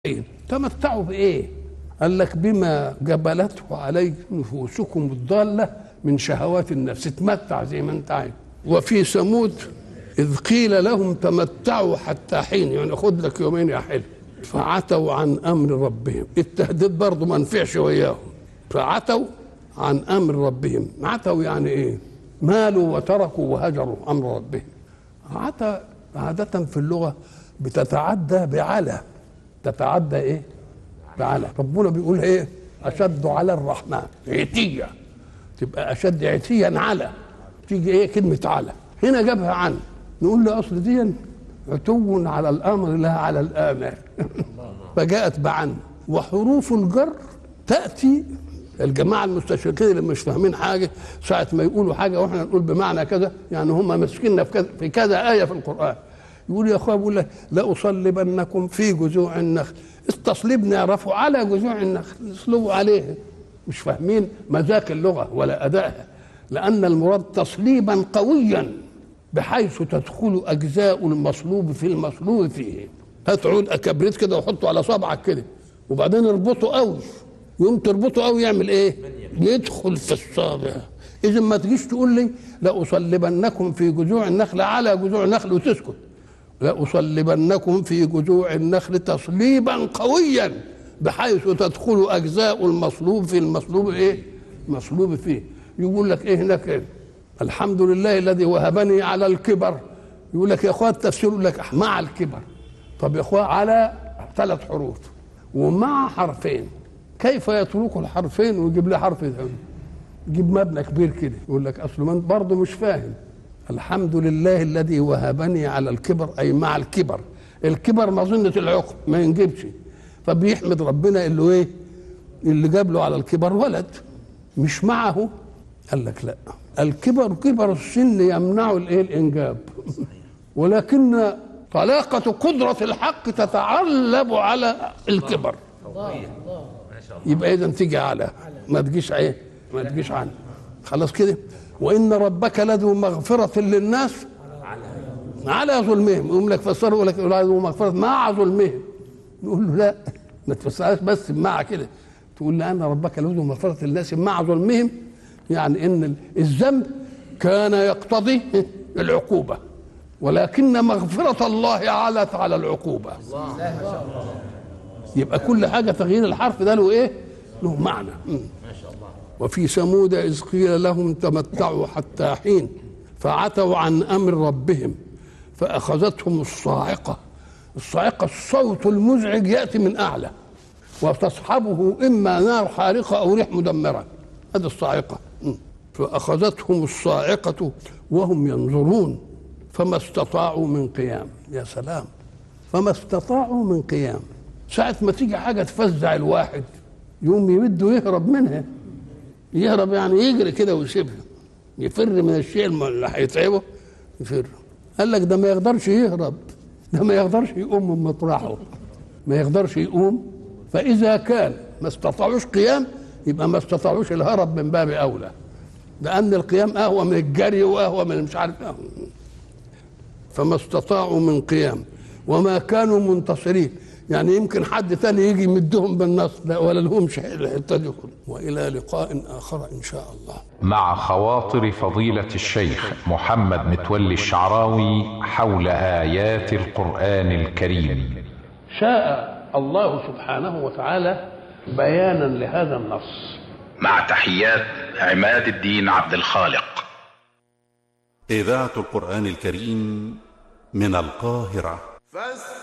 إيه؟ تمتعوا بايه قال لك بما جبلته عليه نفوسكم الضاله من شهوات النفس تمتع زي ما انت عايز وفي ثمود اذ قيل لهم تمتعوا حتى حين يعني خد لك يومين يا حلو فعتوا عن امر ربهم التهديد برضه ما نفعش وياهم فعتوا عن امر ربهم عتوا يعني ايه مالوا وتركوا وهجروا امر ربهم عتا عادة في اللغة بتتعدى بعلى تتعدى ايه بعلى ربنا بيقول ايه اشد على الرحمن عتية تبقى اشد عتيا على تيجي ايه كلمة على هنا جابها عن نقول له اصل دي عتو على الامر لا على الامر فجاءت بعن وحروف الجر تاتي الجماعه المستشرقين اللي مش فاهمين حاجه ساعه ما يقولوا حاجه واحنا نقول بمعنى كذا يعني هم ماسكيننا في كذا في كذا ايه في القران يقول يا اخويا بيقول لك لاصلبنكم في جذوع النخل التصليب نعرفه على جذوع النخل نصلبوا عليه مش فاهمين مذاق اللغه ولا ادائها لان المراد تصليبا قويا بحيث تدخل اجزاء المصلوب في المصلوب فيه هات عود كبريت كده وحطه على صبعك كده وبعدين اربطه قوي يوم تربطه قوي يعمل ايه يدخل في الصابع اذا ما تجيش تقول لي لاصلبنكم في جذوع النخل على جذوع النخل وتسكت لاصلبنكم في جذوع النخل تصليبا قويا بحيث تدخل اجزاء المصلوب في المصلوب ايه مصلوب فيه يقول لك ايه هناك إيه؟ الحمد لله الذي وهبني على الكبر يقول لك يا اخوان التفسير يقول لك مع الكبر طب يا اخوان على ثلاث حروف ومع حرفين كيف يترك الحرفين ويجيب لي حرف ثاني يجيب مبنى كبير كده يقول لك اصل من برضه مش فاهم الحمد لله الذي وهبني على الكبر اي مع الكبر الكبر مظنه العقم ما ينجبش فبيحمد ربنا اللي ايه اللي جاب له على الكبر ولد مش معه قال لك لا الكبر كبر السن يمنع الايه الانجاب ولكن طلاقة قدرة الحق تتعلب على الكبر يبقى اذا تيجي على ما تجيش ايه ما تجيش عنه خلاص كده وان ربك لذو مغفرة للناس على ظلمهم يقوم لك فسره يقول لك لذو مغفرة مع ظلمهم نقول له لا ما تفسرهاش بس مع كده تقول لأن ربك لذو مغفرة للناس مع ظلمهم يعني ان الذنب كان يقتضي العقوبة ولكن مغفرة الله علت على العقوبة يبقى كل حاجة تغيير الحرف ده له ايه له معنى ما شاء الله وفي ثمود إذ قيل لهم تمتعوا حتى حين فعتوا عن أمر ربهم فأخذتهم الصاعقة الصاعقة الصوت المزعج يأتي من أعلى وتصحبه إما نار حارقة أو ريح مدمرة هذه الصاعقة فأخذتهم الصاعقة وهم ينظرون فما استطاعوا من قيام يا سلام فما استطاعوا من قيام ساعة ما تيجي حاجة تفزع الواحد يوم يمد يهرب منها يهرب يعني يجري كده ويسيبها يفر من الشيء اللي هيتعبه يفر قال لك ده ما يقدرش يهرب ده ما يقدرش يقوم من مطرحه ما يقدرش يقوم فإذا كان ما استطاعوش قيام يبقى ما استطاعوش الهرب من باب أولى لأن القيام أهوى من الجري وأهوى من مش عارف أهوى فما استطاعوا من قيام وما كانوا منتصرين يعني يمكن حد تاني يجي يمدهم بالنصر لا ولا لهمش الحته دي والى لقاء اخر ان شاء الله مع خواطر فضيلة الشيخ محمد متولي الشعراوي حول آيات القرآن الكريم شاء الله سبحانه وتعالى بيانا لهذا النص مع تحيات عماد الدين عبد الخالق إذاعة القرآن الكريم من القاهرة فاستمعوا